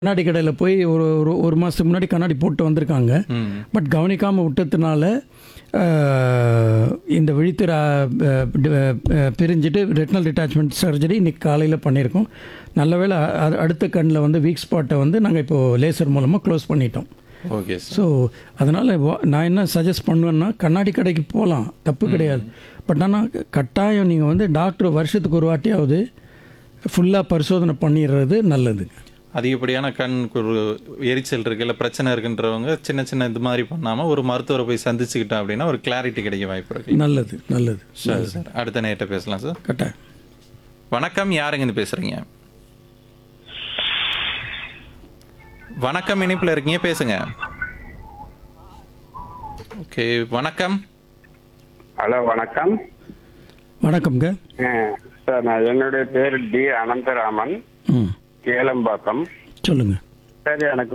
கண்ணாடி கடையில் போய் ஒரு ஒரு ஒரு மாதத்துக்கு முன்னாடி கண்ணாடி போட்டு வந்திருக்காங்க ம் பட் கவனிக்காமல் விட்டதுனால அஹ், இந்த விழித்திர அஹ், டி- அஹ், பிரிஞ்சுட்டு ரெட்டினல் டிட்டாச்மெண்ட் சர்ஜரி இன்னைக்கு காலையில் பண்ணியிருக்கோம் நல்ல வேளை அ- அடுத்த கண்ணில் வந்து வீக் ஸ்பாட்டை வந்து நாங்கள் இப்போது லேசர் மூலமாக க்ளோஸ் பண்ணிட்டோம் ஓகே சார் ஸோ அதனால் நான் என்ன சஜஸ்ட் பண்ணுவேன்னா கண்ணாடி கடைக்கு போகலாம் தப்பு கிடையாது பட் ஆனால் கட்டாயம் நீங்கள் வந்து டாக்டர் வருஷத்துக்கு ஒரு வாட்டியாவது ஃபுல்லாக பரிசோதனை பண்ணிடுறது நல்லது அதிகப்படியான கண் ஒரு எரிச்சல் இருக்கு இல்லை பிரச்சனை இருக்குன்றவங்க சின்ன சின்ன இது மாதிரி பண்ணாமல் ஒரு மருத்துவரை போய் சந்திச்சுக்கிட்டோம் அப்படின்னா ஒரு கிளாரிட்டி கிடைக்க வாய்ப்பு இருக்கு நல்லது நல்லது சரி சார் அடுத்த நேரத்தை பேசலாம் சார் கட்டாயம் வணக்கம் யாருங்கன்னு பேசுறீங்க வணக்கம் இணைப்பில் இருக்கீங்க பேசுங்க ஓகே வணக்கம் ஹலோ வணக்கம் வணக்கம்ங்க அஹ், சார் நான் என்னுடைய பேர் டி அனந்தராமன் ம் கேளம்பாக்கம் சொல்லுங்கள் சார் எனக்கு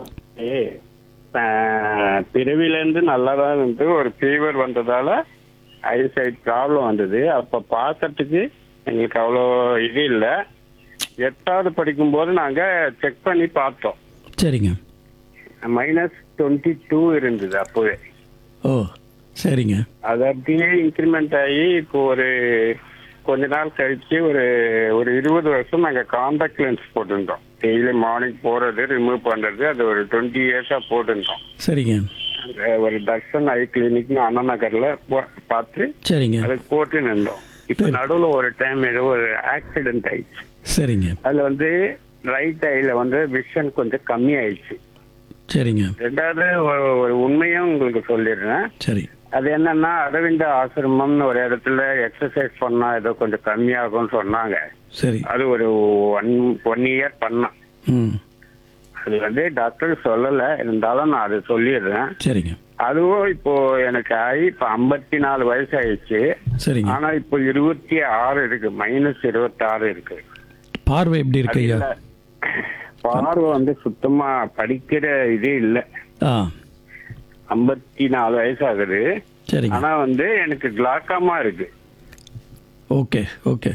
அஹ், பிறவிலேருந்து நல்லா தான் இருந்து ஒரு ஃபீவர் வந்ததால ஐசைட் ப்ராப்ளம் வந்தது அப்போ பார்க்கறதுக்கு எங்களுக்கு அவ்வளோ இது இல்லை எட்டாவது படிக்கும்போது நாங்கள் செக் பண்ணி பார்த்தோம் சரிங்க மைனஸ் டுவெண்ட்டி டூ இருந்தது அப்போவே ஓ சரிங்க அது அப்படியே இன்க்ரிமெண்ட் ஆகி இப்போ ஒரு கொஞ்ச நாள் கழிச்சு ஒரு ஒரு இருபது வருஷம் நாங்க காண்டாக்ட் லென்ஸ் போட்டிருந்தோம் டெய்லி மார்னிங் போறது ரிமூவ் பண்றது அது ஒரு டுவெண்ட்டி இயர்ஸா போட்டிருந்தோம் சரிங்க அந்த ஒரு தர்ஷன் ஐ கிளினிக்னு அண்ணா நகர்ல போ- பார்த்து சரிங்க அதுக்கு போட்டு நின்றோம் இப்ப நடுவுல ஒரு டைம் ஏதோ ஒரு ஆக்சிடென்ட் ஆயிடுச்சு சரிங்க அதுல வந்து ரைட் ஐல வந்து விஷன் கொஞ்சம் கம்மி ஆயிடுச்சு சரிங்க ரெண்டாவது ஒரு- ஒரு உண்மையும் உங்களுக்கு சொல்லிடுறேன் சரி அது என்னன்னா அரவிந்த ஆசிரமம்னு ஒரு இடத்துல எக்ஸசைஸ் பண்ணா ஏதோ கொஞ்சம் கம்மியாகும்னு சொன்னாங்க சரி அது ஒரு ஒன் ஒன் இயர் பண்ணேன் ம் அது வந்து டாக்டர் சொல்லல இருந்தாலும் நான் அது சொல்லிடுறேன் சரிங்க அதுவும் இப்போ எனக்கு ஆகி இப்போ ஐம்பத்தி நாலு வயசு ஆயிடுச்சு சரிங்க ஆனா இப்போ இருபத்தி ஆறு இருக்கு மைனஸ் இருபத்தி ஆறு இருக்கு பார்வை எப்படி இருக்கு ஐயா இல்ல, பார்வை வந்து சுத்தமா படிக்கிற இது இல்ல ஆ ஐம்பத்தி நாலு வயசு ஆகுது சரிங்க ஆனா வந்து எனக்கு கிளாக்காமா இருக்கு ஓகே ஓகே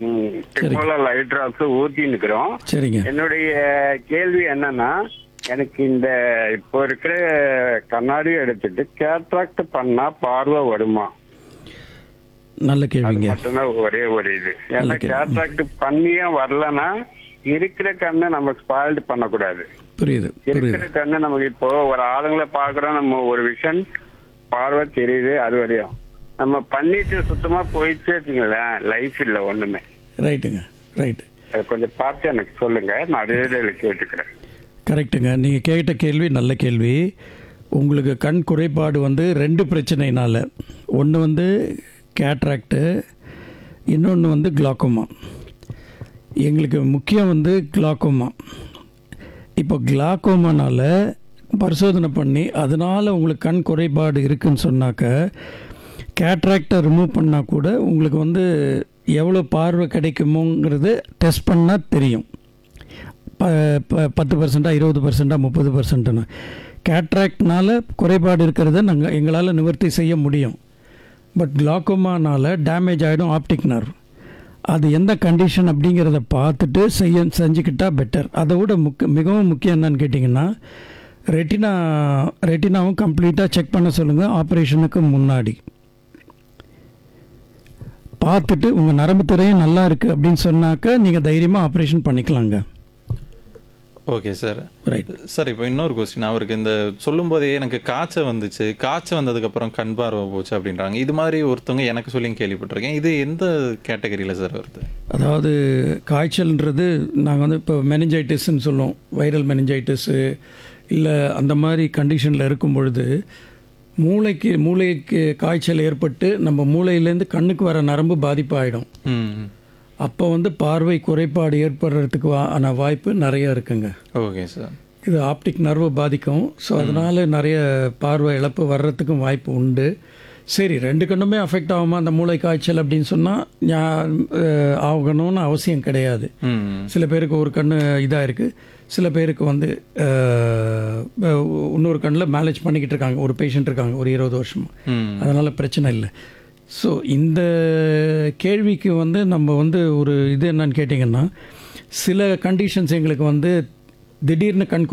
லைட் டிராப்ஸ் ஊத்தி நிக்கிறோம் சரிங்க என்னுடைய கேள்வி என்னன்னா எனக்கு இந்த இப்போ இருக்கிற கண்ணாடி எடுத்துட்டு கேட்ராக்ட் பண்ணா பார்வை வருமா நல்ல அது கேள்விங்க மட்டும்தான் ஒரே ஒரு இது ஏன்னா Okay. கேட்ராக்ட் பண்ணியே வரலன்னா இருக்கிற கண்ணை நம்ம ஸ்பாயில்டு பண்ணக்கூடாது புரியுது புரியுது இருக்கிற கண்ணு நமக்கு இப்போ ஒரு ஆளுங்களை பாக்குறோம் நம்ம ஒரு விஷன் பார்வை தெரியுது அது வரையும் நம்ம பண்ணிட்டு சுத்தமா போயிடுச்சு வச்சுங்களேன் லைஃப் இல்ல ஒண்ணுமே ரைட்டுங்க ரைட்டு அது கொஞ்சம் பார்த்து எனக்கு சொல்லுங்க நான் அதே இதில் கேட்டுக்கிறேன் கரெக்டுங்க நீங்கள் கேட்ட கேள்வி நல்ல கேள்வி உங்களுக்கு கண் குறைபாடு வந்து ரெண்டு பிரச்சனைனால ஒன்று வந்து கேட்ராக்டு இன்னொன்று வந்து கிளாக்கோமா எங்களுக்கு முக்கியம் வந்து கிளாக்கோமா இப்போ கிளாக்கோமானால பரிசோதனை பண்ணி அதனால் உங்களுக்கு கண் குறைபாடு இருக்குன்னு சொன்னாக்க கேட்ராக்டை ரிமூவ் பண்ணால் கூட உங்களுக்கு வந்து எவ்வளோ பார்வை கிடைக்குமோங்கிறது டெஸ்ட் பண்ணால் தெரியும் ப ப- பத்து பர்சண்டா இருபது பர்சண்டா முப்பது பர்சன்ட்னு கேட்ராக்ட்னால குறைபாடு இருக்கிறத நாங்கள் எங்களால் நிவர்த்தி செய்ய முடியும் பட் கிளாக்கோமானால டேமேஜ் ஆகிடும் ஆப்டிக் நர்வ் அது எந்த கண்டிஷன் அப்படிங்கிறத பார்த்துட்டு செய்ய செஞ்சுக்கிட்டா பெட்டர் அதை விட முக்க மிகவும் முக்கியம் என்னன்னு கேட்டிங்கன்னா ரெட்டினா ரெட்டினாவும் கம்ப்ளீட்டாக செக் பண்ண சொல்லுங்கள் ஆப்ரேஷனுக்கு முன்னாடி பார்த்துட்டு உங்கள் நரம்பு திரையும் நல்லா இருக்குது அப்படின்னு சொன்னாக்க நீங்கள் தைரியமாக ஆப்ரேஷன் பண்ணிக்கலாங்க ஓகே சார் ரைட் சார் இப்போ இன்னொரு கொஸ்டின் அவருக்கு இந்த சொல்லும்போதே எனக்கு காய்ச்சல் வந்துச்சு காய்ச்சல் வந்ததுக்கப்புறம் கண் பார்வை போச்சு அப்படின்றாங்க இது மாதிரி ஒருத்தவங்க எனக்கு சொல்லி கேள்விப்பட்டிருக்கேன் இது எந்த கேட்டகரியில் சார் வருது அதாவது காய்ச்சல்ன்றது நாங்கள் வந்து இப்போ மெனிஞ்சைட்டிஸ்ன்னு சொல்லுவோம் வைரல் மெனிஞ்சைட்டிஸு இல்லை அந்த மாதிரி கண்டிஷனில் இருக்கும் பொழுது மூளைக்கு மூளைக்கு காய்ச்சல் ஏற்பட்டு நம்ம மூளையிலேருந்து கண்ணுக்கு வர நரம்பு பாதிப்பாயிடும் ம் அப்போ வந்து பார்வை குறைபாடு ஏற்படுறதுக்கு வா- ஆன வாய்ப்பு நிறைய இருக்குங்க ஓகே சார் இது ஆப்டிக் நர்வு பாதிக்கும் ஸோ அதனால் நிறைய பார்வை இழப்பு வர்றதுக்கும் வாய்ப்பு உண்டு சரி ரெண்டு கண்ணுமே அஃபெக்ட் ஆகுமா அந்த மூளை காய்ச்சல் அப்படின்னு சொன்னால் ஆகணும்னு அவசியம் கிடையாது ம் சில பேருக்கு ஒரு கண்ணு இதாக இருக்குது சில பேருக்கு வந்து அஹ், அஹ், இன்னொரு கண்ணில் மேனேஜ் பண்ணிக்கிட்டு இருக்காங்க ஒரு பேஷண்ட் இருக்காங்க ஒரு இருபது வருஷமா ம் அதனால் பிரச்சனை இல்லை ஸோ இந்த கேள்விக்கு வந்து நம்ம வந்து ஒரு இது என்னன்னு கேட்டிங்கன்னா சில கண்டிஷன்ஸ் எங்களுக்கு வந்து திடீர்னு கண்